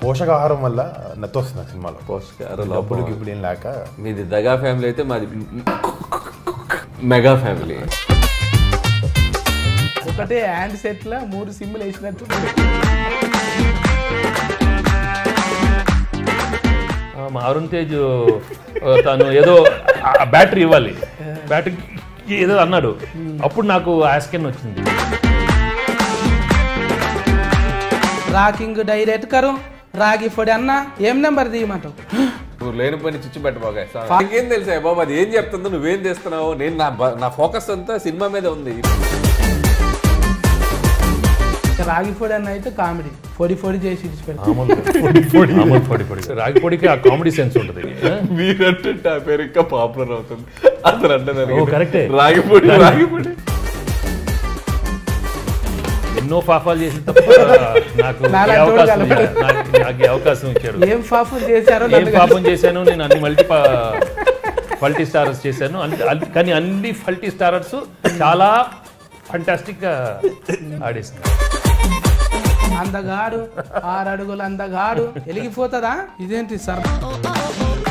పోషకాహారం వల్ల నత్తి వస్తుంది ఆ సినిమాలో పోషకాహార డబ్బులు గిబ్బులు ఏం లేక మీది దగా ఫ్యామిలీ అయితే మాది మెగా ఫ్యామిలీ ఒకటే హ్యాండ్ సెట్ లా మూడు సిమ్లు వేసినట్టు ఆ, మా అరుణ్ తేజ్ ఆ, తను ఏదో ఆ బ్యాటరీ ఇవ్వాలి బ్యాటరీ ఏదో అన్నాడు అప్పుడు నాకు ఆస్కెన్ వచ్చింది రాకింగ్ డైరెక్ట్ కరు రాగి పొడి అన్న ఏం నెంబర్ తీయమంటావు నువ్వు లేని పని చిచ్చు పెట్టబోగా నాకేం తెలుసా బాబు అది ఏం చెప్తుందో నువ్వేం చేస్తున్నావు నేను నా బ- నా ఫోకస్ అంతా సినిమా మీద ఉంది రాగి పొడి అన్న అయితే కామెడీ పొడి పొడి చేసి ఇడిచిపెడతాం మామూలు పొడి పొడి రాగి పొడికి ఆ కామెడీ సెన్స్ ఉంటుంది ఆ? మీరంటే ఆ పేరు ఇంకా పాపులర్ అవుతుంది అతను అంటున్నారు ఓ, కరెక్టే. రాగిపొడి రాగిపొడి ఎన్నో పాపాలు చేసిన తప్ప నాకు ఈ నాలాంటి అవకాశం వాడు ఇచ్చారు. నాకు నాకు ఈ అవకాశం ఇచ్చారు ఏం పాపం చేశారో ఏం నన్ను పాపం చేశాను నేను అన్ని మల్టీ ఫల్టీ స్టారర్స్ చేశాను అన్ని- అన్ని- కానీ అన్ని ఫల్టీ స్టారర్స్ చాలా ఫంటాస్టిక్ గా ఆడేస్తున్నారు అందగాడు ఆరు అడుగులు అందగాడు వెలిగిపోతుందా ఇదేంటి సార్